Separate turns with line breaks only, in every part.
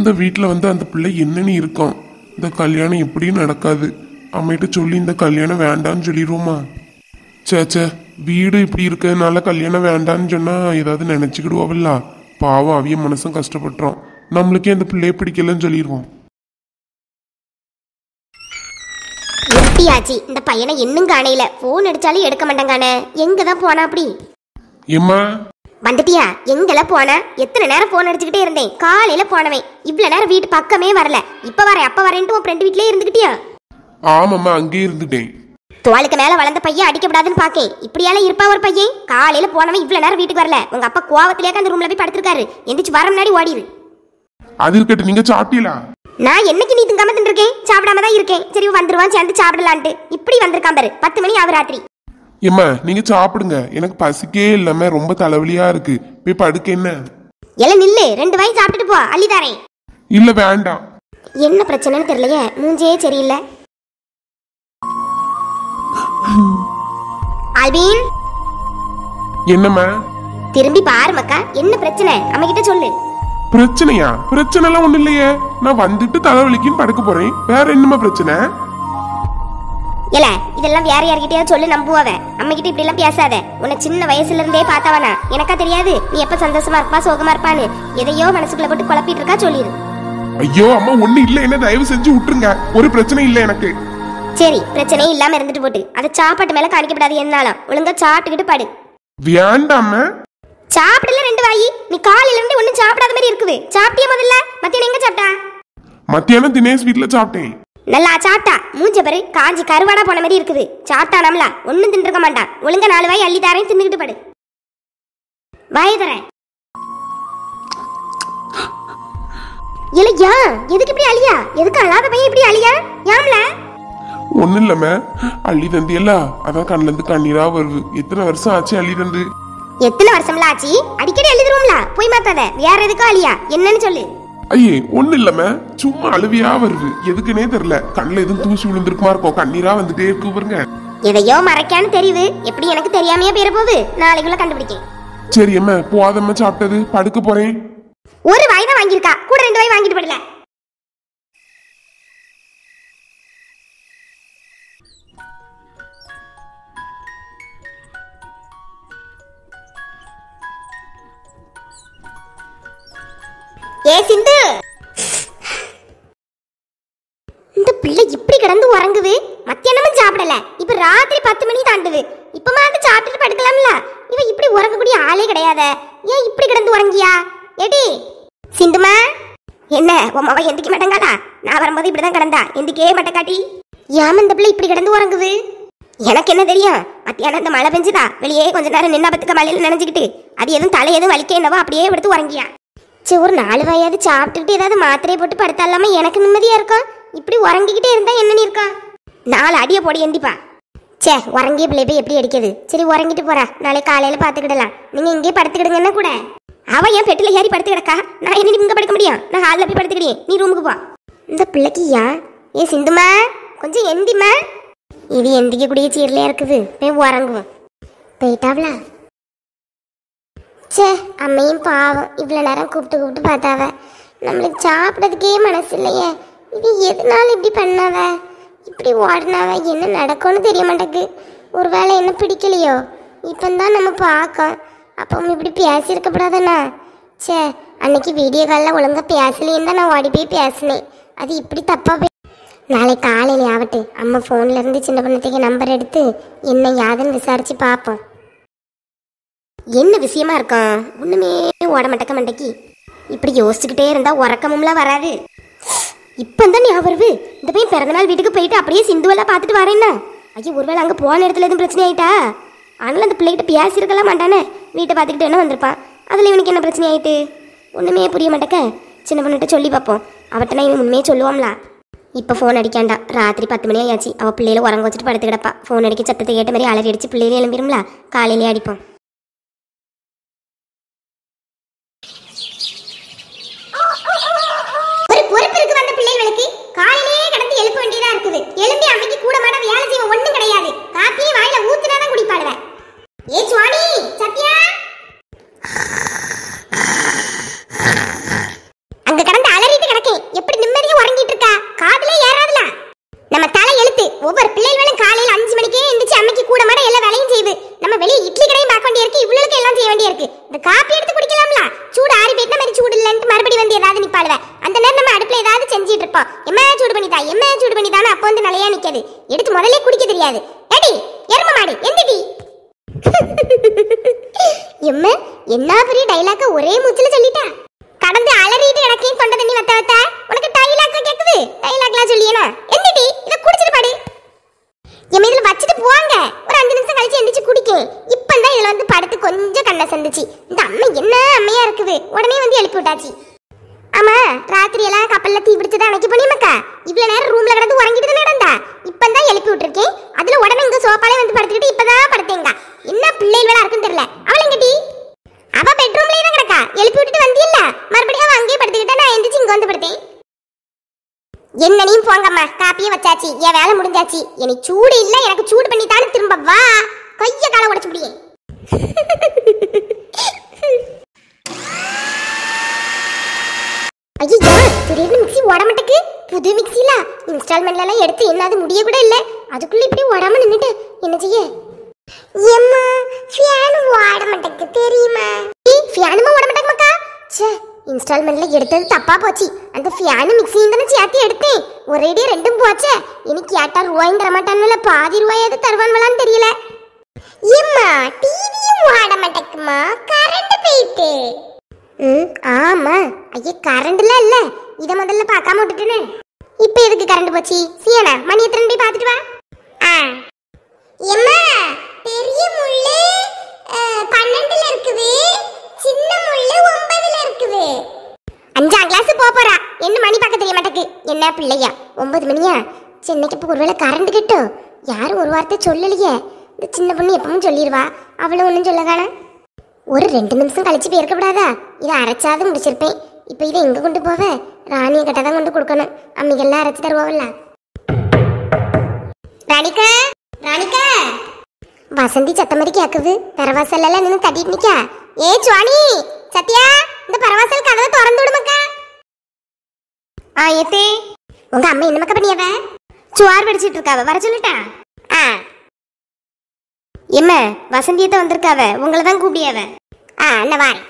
இந்த வீட்டில் வந்து அந்த பிள்ளை என்னன்னு இருக்கும் இந்த கல்யாணம் எப்படியும் நடக்காது அம்மிட்ட சொல்லி இந்த கல்யாணம் வேண்டான்னு சொல்லிடுவோமா சே சே வீடு இப்படி இருக்கிறதுனால கல்யாணம் வேண்டான்னு சொன்னா ஏதாவது நினச்சிக்கிடுவோம்ல பாவம் அவிய மனசும் கஷ்டப்பட்டுரும் நம்மளுக்கே அந்த பிள்ளைய பிடிக்கலன்னு சொல்லிடுவோம்
எப்படியாச்சு இந்த பையனை இன்னும் காணையில போன் அடிச்சாலும் எடுக்க மாட்டேங்கானே எங்க தான் போனா அப்படி
ஏம்மா
வந்துட்டியா எங்கெல்லாம் போன எத்தனை நேரம் போன் அடிச்சுக்கிட்டே இருந்தேன் காலையில போனவன் இவ்வளவு நேரம் வீட்டு பக்கமே வரல இப்ப வரேன் அப்ப வரேன்ட்டு உன் ஃப்ரெண்ட் வீட்லயே இருந்துகிட்டியா
ஆமாம்மா அங்கேயே இருந்துட்டேன்
தோளுக்கு மேல வளர்ந்த பையன் அடிக்கப்படாதுன்னு பாக்கேன் இப்படியெல்லாம் இருப்பா ஒரு பையன் காலையில போனவன் இவ்வளவு நேரம் வீட்டுக்கு வரல உங்க அப்பா கோவத்திலேயே அந்த ரூம்ல போய் படுத்திருக்காரு எந்திரிச்சு வர முன்னாடி ஓடிடு
அது இருக்கட்டும் நீங்க சாப்பிட்டீங்களா
நான் என்னைக்கு நீ திங்காம தின்றுருக்கேன் சாப்பிடாம தான் இருக்கேன் சரி வந்துருவான் சேர்ந்து சாப்பிடலான்ட்டு இப்படி வந்திருக்கான் பாரு பத்து மணி ஆகு ராத்திரி
ஏம்மா நீங்க சாப்பிடுங்க எனக்கு பசிக்கே இல்லாம ரொம்ப தலைவலியா இருக்கு போய் படுக்க என்ன
எல்லாம் நில்லு ரெண்டு வாய் சாப்பிட்டுட்டு போ அள்ளி தரேன்
இல்ல வேண்டாம்
என்ன பிரச்சனைன்னு தெரியலையே மூஞ்சே சரியில்லை ஆல்பீன்
என்னம்மா
திரும்பி பாரு மக்கா என்ன பிரச்சனை அம்மா கிட்ட சொல்லு
பிரச்சனையா பிரச்சனை எல்லாம் ஒண்ணு இல்லையே நான் வந்துட்டு தலைவலிக்குன்னு படுக்க போறேன் வேற என்னம்மா பிரச்சனை
இல்ல இதெல்லாம் வேற யார்கிட்டயா சொல்லு நம்புவாவ அம்மா கிட்ட இப்படி எல்லாம் பேசாத உன்னை சின்ன வயசுல இருந்தே பார்த்தவனா எனக்கா தெரியாது நீ எப்ப சந்தோஷமா இருப்பா சோகமா இருப்பான்னு எதையோ மனசுக்குள்ள போட்டு குழப்பிட்டு இருக்கா சொல்லிடு
ஐயோ அம்மா ஒண்ணு இல்ல என்ன தயவு செஞ்சு விட்டுருங்க ஒரு பிரச்சனை இல்ல எனக்கு
சரி பிரச்சனையே இல்லாம இருந்துட்டு போட்டு அதை சாப்பாட்டு மேல காணிக்கப்படாது என்னாலும் ஒழுங்கா சாப்பிட்டுக்கிட்டு படு
வேண்டாம
சாப்பிடல ரெண்டு வாயி நீ காலையில இருந்து ஒண்ணும் சாப்பிடாத மாதிரி இருக்குது சாப்பிட்டியா முதல்ல மத்தியானம் எங்க சாப்பிட்டா
மத்தியானம் தினேஷ் வீட்ல சாப்பிட்டேன்
நல்லா சாப்பிட்டா மூஞ்ச பாரு காஞ்சி கருவாடா போன மாதிரி இருக்குது சாப்பிட்டா நம்மள ஒண்ணும் தின்றுக்க மாட்டான் ஒழுங்கா நாலு வாய் அள்ளி தரேன் தின்னுக்கிட்டு படு வாய தரேன் இல்லையா எதுக்கு இப்படி அழியா எதுக்கு அழாத பையன் இப்படி அழியா யாம்ல
ஒண்ணு இல்லம்ம அள்ளி தந்தியல்ல அதான் கண்ணுல இருந்து கண்ணீரா வருது எத்தனை வருஷம் ஆச்சு அள்ளி தந்து
எத்தனை வருஷம்ல ஆச்சு அடிக்கடி எழுதுருவோம்ல போய் மாத்தாத வேற எதுக்கும் அழியா என்னன்னு சொல்லு
ஐயே ஒண்ணு இல்லம்ம சும்மா அழுவியா வருது எதுக்குன்னே தெரியல கண்ணுல எதுவும் தூசி விழுந்திருக்குமா இருக்கும் கண்ணீரா வந்துட்டே இருக்கு பாருங்க
எதையோ மறைக்கான்னு தெரியுது எப்படி எனக்கு தெரியாமையே போயிட போகுது நாளைக்குள்ள கண்டுபிடிக்கேன்
சரி அம்மா போதம்மா சாப்பிட்டது படுக்க போறேன்
ஒரு வாய் தான் வாங்கியிருக்கா கூட ரெண்டு வாய் வாங்கிட்டு படல ஏ சிந்து இந்த பிள்ளை இப்படி கிடந்து உறங்குது மத்தியானமும் சாப்பிடல இப்ப ராத்திரி பத்து மணி தாண்டுது இப்ப மாதிரி சாப்பிட்டுட்டு படுக்கலாம்ல இவ இப்படி உறங்கக்கூடிய ஆளே கிடையாத ஏன் இப்படி கிடந்து உறங்கியா ஏடி சிந்துமா என்ன உன் மவ எந்திக்க மாட்டேங்காளா நான் வரும்போது இப்படிதான் கிடந்தா எந்திக்கவே மாட்டேக்காட்டி ஏன் இந்த பிள்ளை இப்படி கிடந்து உறங்குது எனக்கு என்ன தெரியும் மத்தியானம் இந்த மழை பெஞ்சுதா வெளியே கொஞ்ச நேரம் நின்னா பத்துக்க மழையில நினைஞ்சுக்கிட்டு அது எதுவும் தலை எதுவும் வலிக்க என்னவோ அப்படியே எடுத்து உறங்கியா சரி ஒரு நாலு வாயாவது சாப்பிட்டுக்கிட்டு ஏதாவது மாத்திரையை போட்டு படுத்தாலாம எனக்கு நிம்மதியா இருக்கும் இப்படி உறங்கிக்கிட்டே இருந்தா என்னன்னு இருக்கும் நாலு அடியை போடி எந்திப்பா சே உறங்கிய பிள்ளை போய் எப்படி அடிக்குது சரி உறங்கிட்டு போறா நாளை காலையில பாத்துக்கிடலாம் நீங்க இங்கேயே படுத்துக்கிடுங்கன்னா கூட அவ ஏன் பெட்டில ஏறி படுத்து கிடக்கா நான் என்ன இங்க படுக்க முடியும் நான் ஹாலில் போய் படுத்துக்கிட்டேன் நீ ரூமுக்கு போ இந்த பிள்ளைக்கு ஏன் ஏ சிந்துமா கொஞ்சம் எந்திமா இது எந்திக்க கூடிய சீர்லையா இருக்குது போய் உறங்குவோம் போயிட்டாவ்லா சே அம்மையும் பாவம் இவ்வளோ நேரம் கூப்பிட்டு கூப்பிட்டு பார்த்தாவ நம்மளுக்கு சாப்பிட்றதுக்கே மனசு இல்லையே இது எதனால இப்படி பண்ணாவ இப்படி ஓடினாவ என்ன நடக்கும்னு தெரிய மாட்டேங்குது ஒருவேளை என்ன பிடிக்கலையோ இப்போந்தான் நம்ம பார்க்கோம் அப்போ இப்படி பேசியிருக்கப்படாதானே சே அன்னைக்கு வீடியோ காலில் ஒழுங்காக பேசலேன்னு தான் நான் ஓடி போய் பேசினேன் அது இப்படி தப்பாக போய் நாளை காலையில் ஆகட்டு அம்மா ஃபோன்ல இருந்து சின்ன பொண்ணுக்கு நம்பர் எடுத்து என்ன யாதுன்னு விசாரிச்சு பார்ப்போம் என்ன விஷயமா இருக்கும் ஒண்ணுமே ஓட மாட்டக்க மண்டைக்கு இப்படி யோசிச்சுக்கிட்டே இருந்தா உறக்கமும்லாம் வராது இப்போ தான் ஞாபகம் வருது இந்த பையன் பிறந்தநாள் வீட்டுக்கு போயிட்டு அப்படியே சிந்துவெல்லாம் பார்த்துட்டு வரேன்னா ஐயோ ஒருவேளை அங்கே போன இடத்துல எதுவும் பிரச்சனை ஆயிட்டா ஆனால் அந்த பிள்ளைகிட்ட பேசியிருக்கலாம் மாட்டானே வீட்டை பார்த்துக்கிட்டு என்ன வந்திருப்பான் அதில் இவனுக்கு என்ன பிரச்சனை ஆயிட்டு ஒன்றுமே புரிய மாட்டேக்க சின்ன பொண்ணுகிட்ட சொல்லி பார்ப்போம் அவட்ட இவன் உண்மையே சொல்லுவோம்ல இப்போ ஃபோன் அடிக்காண்டா ராத்திரி பத்து மணி ஆயாச்சு அவள் பிள்ளையில உறங்க வச்சுட்டு படுத்து கிடப்பா ஃபோன் அடிக்க சத்தத்தை கேட்ட மாதிரி அலறி அடிச்சு பிள்ளையில எழும்பிடும்ல காலையிலே அடிப்போம் ஒரு பொறுப்பு இருக்கு வந்த பிள்ளைகளுக்கு காலையிலேயே கடந்து எழுப்ப வேண்டியதா இருக்குது எழும்பி அன்னைக்கு கூட மாட வேலை செய்வ ஒண்ணும் கிடையாது காப்பியே வாயில ஊத்துனாதான் குடிப்பாளுவ ஏ சுவாமி சத்யா அங்க கடந்து அலறிட்டு எம்ம என்ன பெரிய டைலாக்க ஒரே மூச்சுல சொல்லிட்டா கடந்து அலறிட்டு எனக்கே தொண்டை தண்ணி வத்த வத்த உனக்கு டைலாக் கேக்குது டைலாக்லாம் சொல்லியனா எந்திடி இத குடிச்சிட்டு பாடு என் இதுல வச்சுட்டு போவாங்க ஒரு அஞ்சு நிமிஷம் கழிச்சு எந்திரிச்சு குடிக்கும் இப்பதான் இதுல வந்து படுத்து கொஞ்சம் கண்ணை சந்துச்சு இந்த அம்மை என்ன அம்மையா இருக்குது உடனே வந்து எழுப்பி விட்டாச்சு ஆமா ராத்திரி எல்லாம் கப்பல்ல தீ பிடிச்சதா அணைக்க போனியமாக்கா இவ்வளவு நேரம் ரூம்ல கிடந்து உறங்கிட்டு தானே நடந்தா இப்பதான் எழுப்பி விட்டுருக்கேன் அதுல உடனே இங்க சோப்பாலே வந்து படுத்துக்கிட்டு இப்பதான் படுத்தேங்க என்ன பிள்ளைகளா இருக்குன்னு தெரியல அவளை எங்கடி அவ பெட்ரூம்லயே தான் கிடக்கா எழுப்பி விட்டுட்டு வந்தியல்ல மறுபடியும் அவ அங்கேயே படுத்துக்கிட்டா நான் எந்திரிச்சு இங்க வந்து படுத்தேன் என்னனையும் போங்கம்மா காப்பியே வச்சாச்சு என் வேலை முடிஞ்சாச்சு எனக்கு சூடு இல்ல எனக்கு சூடு பண்ணி தானே திரும்ப வா கைய கால உடைச்சு முடியும் ஐயோ திடீர்னு மிக்ஸி ஓட மாட்டேக்கு புது மிக்ஸில இன்ஸ்டால்மெண்ட்ல எல்லாம் எடுத்து என்னது முடிய கூட இல்ல அதுக்குள்ள இப்படி ஓடாம நின்னுட்டு என்ன செய்ய எம்மா ஃபேன் ஓட மாட்டேக்கு தெரியுமா ஃபேனுமா ஓட மாட்டேங்கமாக்கா ச்சே இன்ஸ்டால்மெண்ட்ல எடுத்தது தப்பா போச்சு அந்த ஃபேனு மிக்ஸியும் தானே சேர்த்து எடுத்தேன் ஒரேடியே ரெண்டும் போச்சே இனி கேட்டா ரூபாயும் தர மாட்டான்ல பாதி ரூபாயாவது தருவான்வலான்னு தெரியல எம்மா டிவியும் ஓட மாட்டேக்குமா கரண்ட் போயிட்டு ம் ஆமா ஐயா கரண்ட்லாம் இல்ல இத முதல்ல பார்க்காம விட்டுட்டேனே இப்போ எதுக்கு கரண்ட் போச்சு சியானா மணி எத்தனை போய் பார்த்துட்டு வா ஆ எம்மா பெரிய முள்ளு பன்னெண்டுல இருக்குது சின்ன முள்ளு ஒன்பதுல இருக்குது அஞ்சாம் கிளாஸ் போக போறா என்ன மணி பார்க்க தெரிய மாட்டேக்கு என்ன பிள்ளையா ஒன்பது மணியா சென்னைக்கு இப்போ ஒருவேளை கரண்ட் கிட்டும் யாரும் ஒரு வார்த்தை சொல்லலையே இந்த சின்ன பொண்ணு எப்பவும் சொல்லிடுவா அவளும் ஒன்றும் சொல்ல காணா ஒரு ரெண்டு நிமிஷம் கழிச்சு போயிருக்கப்படாதா இதை அரைச்சாவது முடிச்சிருப்பேன் இப்போ இதை எங்க கொண்டு போவ ராணியை கிட்ட தான் கொண்டு கொடுக்கணும் அம்மிகள்லாம் அரைச்சு தருவாவில்ல ராணிக்கா ராணிக்கா வசந்தி சத்த மாதிரி கேக்குது பரவாசல் எல்லாம் நின்று தட்டிட்டு நிக்கா ஏ சுவாணி சத்யா இந்த பரவாசல் கதவை திறந்து விடுமக்கா ஆ ஏத்தே உங்க அம்மா என்ன மக்கா பண்ணியவ சுவார் படிச்சிட்டு இருக்காவ வர சொல்லிட்டா ஆ எம்ம வசந்தியத்தை வந்திருக்காவ உங்களை தான் கூப்பிடியாவ ஆ என்ன வாரேன்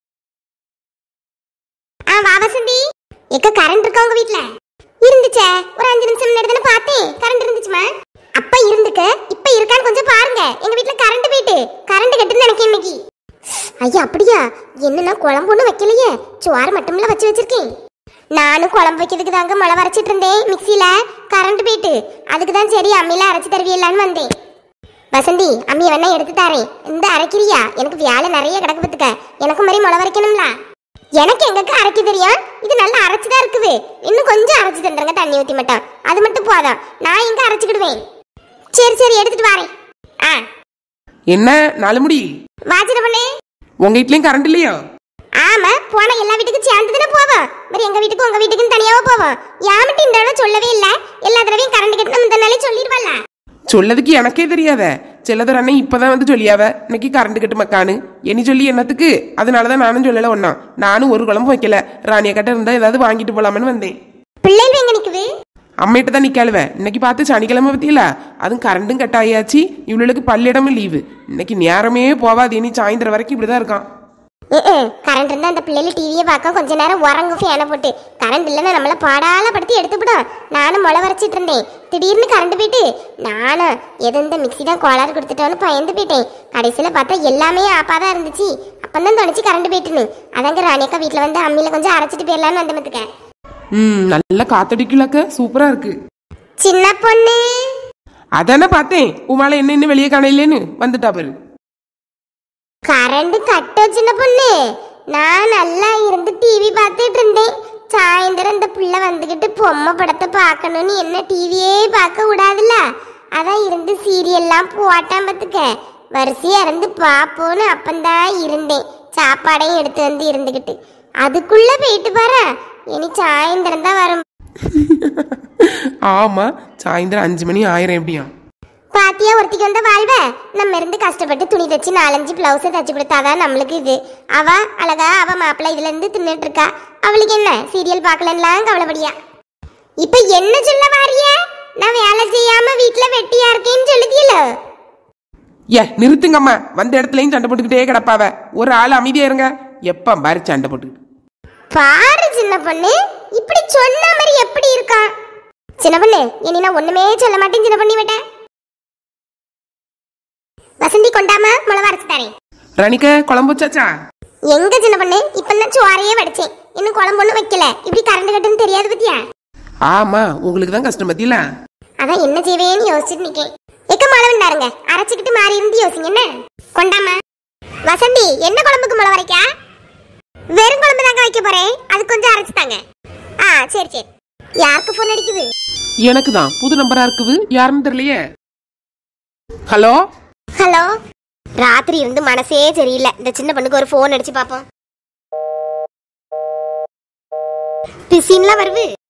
ஆ வா வசந்தி எக்க கரண்ட் இருக்கா உங்க வீட்ல இருந்துச்சே ஒரு அஞ்சு நிமிஷம் முன்னாடி தானே பார்த்தேன் கரண்ட் இருந்துச்சுமா அப்ப இருந்துக்க இப்ப இருக்கான்னு கொஞ்சம் பாருங்க எங்க வீட்ல கரண்ட் போயிட்டு கரண்ட் கட்டுன்னு நினைக்கிறேன் இன்னைக்கு ஐயா அப்படியா என்னன்னா குழம்பு ஒன்றும் வைக்கலையே சோறு மட்டும்ல வச்சு வச்சிருக்கேன் நானும் குழம்பு வைக்கிறதுக்கு தாங்க மழை வரைச்சிட்டு இருந்தேன் மிக்சியில கரண்ட் போயிட்டு அதுக்கு தான் சரி அம்மியில அரைச்சு தருவியலான்னு வந்தேன் வசந்தி அம்மியை வேணா எடுத்து தாரேன் இந்த அரைக்கிறியா எனக்கு வேலை நிறைய கிடக்கு பத்துக்க எனக்கு மாதிரி முளை வரைக்கணும்ல எனக்கு எங்கக்கு அரைக்க தெரியும் இது நல்லா அரைச்சுதான் இருக்குது இன்னும் கொஞ்சம் அரைச்சு தந்துருங்க தண்ணி ஊத்தி மட்டும் அது மட்டும் போதும் நான் எங்க அரைச்சுக்கிடுவேன் சரி சரி எடுத்துட்டு வரேன் ஆ
என்ன நாலு முடி
வாச்சிட பண்ணே
உங்க வீட்லயும் கரண்ட் இல்லையா
ஆமா போன எல்லா வீட்டுக்கும் சேர்ந்து தானே போவோம் வேற எங்க வீட்டுக்கு உங்க வீட்டுக்கும் தனியாவோ போவோம் யாமட்டு இந்த தடவை சொல்லவே இல்ல எல்லா தடவையும் கரண்ட் கட்டு நம்ம இந்த நாளே சொல்லிடுவல்ல
சொல்லதுக்கு எனக்கே தெரியாத சிலதர் அண்ணன் இப்பதான் வந்து சொல்லியாவ இன்னைக்கு கரண்ட் கட்டு மக்கானு இனி சொல்லி என்னத்துக்கு அதனாலதான் நானும் சொல்லல ஒன்னா நானும் ஒரு குழம்பு வைக்கல ராணிய கட்ட இருந்தா ஏதாவது வாங்கிட்டு போலாமன்னு வந்தேன்
பிள்ளைகள் எங்க நிக்குது
அம்மிட்ட தான் நிக்காளுவ இன்னைக்கு பார்த்து சனிக்கிழமை பத்தியில அதுவும் கரண்டும் கட் ஆயாச்சு இவளுக்கு பள்ளியிடமும் லீவு இன்னைக்கு நேரமே போவாது இனி சாயந்தரம் வரைக்கும் இப்படிதான் இருக்கான்
கரண்ட் இருந்தா அந்த பிள்ளைகள் டிவியை பார்க்க கொஞ்ச நேரம் உறங்கும் ஃபேனை போட்டு கரண்ட் இல்லைன்னா நம்மள பாடால படுத்தி எடுத்துவிடும் நானும் முளை வரைச்சிட்டு இருந்தேன் திடீர்னு கரண்ட் போயிட்டு நானும் எது இந்த மிக்ஸி தான் கோளாறு கொடுத்துட்டோன்னு பயந்து போயிட்டேன் கடைசியில் பார்த்தா எல்லாமே ஆப்பா தான் இருந்துச்சு அப்பந்தான் தோணுச்சு கரண்ட் போயிட்டுன்னு அதாங்க ராணியக்கா வீட்டில் வந்து அம்மியில் கொஞ்சம் அரைச்சிட்டு போயிடலான்னு வந்து மத்துக்க
ம் நல்ல காத்தடிக்கலக்க சூப்பரா இருக்கு
சின்ன பொண்ணு
அதானே பார்த்தேன் உமால என்ன இன்னும் வெளியே காணையிலேன்னு வந்துட்டா பாரு
கரண்ட் கட்ட சின்ன பொண்ணு நான் நல்லா இருந்து டிவி பார்த்துட்டு இருந்தேன் சாயந்தரம் இந்த பிள்ளை வந்துக்கிட்டு பொம்மை படத்தை பார்க்கணும்னு என்ன டிவியே பார்க்க விடாதுல்ல அதான் இருந்து சீரியல்லாம் போட்டான் பார்த்துக்க வரிசையா இருந்து பார்ப்போன்னு அப்பந்தான் இருந்தேன் சாப்பாடையும் எடுத்து வந்து இருந்துக்கிட்டு அதுக்குள்ள போயிட்டு பாரு இனி சாயந்தரம் தான் வரும்
ஆமா சாயந்தரம் அஞ்சு மணி ஆயிரம் எப்படியா
பாத்தியா ஒருத்திக்கு வந்த வாழ்வ நம்ம இருந்து கஷ்டப்பட்டு துணி தச்சு நாலஞ்சு பிளவுஸை தச்சு கொடுத்தாதான் நம்மளுக்கு இது அவ அழகா அவ மாப்பிள்ளை இதுல இருந்து தின்னுட்டு இருக்கா அவளுக்கு என்ன சீரியல் பார்க்கலன்லாம் கவலைப்படியா இப்ப என்ன சொல்ல வாரிய நான் வேலை செய்யாம வீட்டுல வெட்டியா இருக்கேன்னு சொல்லுதியல
ஏ நிறுத்துங்கம்மா வந்த இடத்துலயும் சண்டை போட்டுக்கிட்டே கிடப்பாவ ஒரு ஆள் அமைதியா இருங்க எப்ப பாரு சண்டை போட்டுக்கிட்டு
பாரு சின்ன பொண்ணு இப்படி சொன்ன மாதிரி எப்படி இருக்கான் சின்ன பொண்ணு இனி நான் ஒண்ணுமே சொல்ல மாட்டேன் சின்ன பொண்ணி விட்டேன் வசந்தி கொண்டாம மிளவா அரைச்சு தரேன்
ராணிக்க குழம்பு வச்சாச்சா
எங்க சின்ன பண்ணு இப்பதான் சோறையே வடிச்சேன் இன்னும் குழம்பு ஒண்ணும் வைக்கல இப்படி கரண்ட் கட்டுன்னு தெரியாது பத்தியா
ஆமா உங்களுக்கு தான் கஷ்டம் பத்தியில
அதான் என்ன செய்வேன்னு யோசிச்சுட்டு நிக்கேன் எக்க மழை வந்தாருங்க அரைச்சுக்கிட்டு மாறி இருந்து யோசிங்க என்ன கொண்டாமா வசந்தி என்ன குழம்புக்கு மழை வரைக்கா வெறும் குழம்பு தாங்க வைக்க போறேன் அது கொஞ்சம் அரைச்சு தாங்க ஆ சரி சரி யாருக்கு ஃபோன் அடிக்குது
எனக்கு தான் புது நம்பரா இருக்குது யாருன்னு தெரியலையே ஹலோ
ஹலோ ராத்திரி இருந்து மனசே சரியில்லை இந்த சின்ன பொண்ணுக்கு ஒரு ஃபோன் அடிச்சு பார்ப்போம் பிசின்லாம் வருது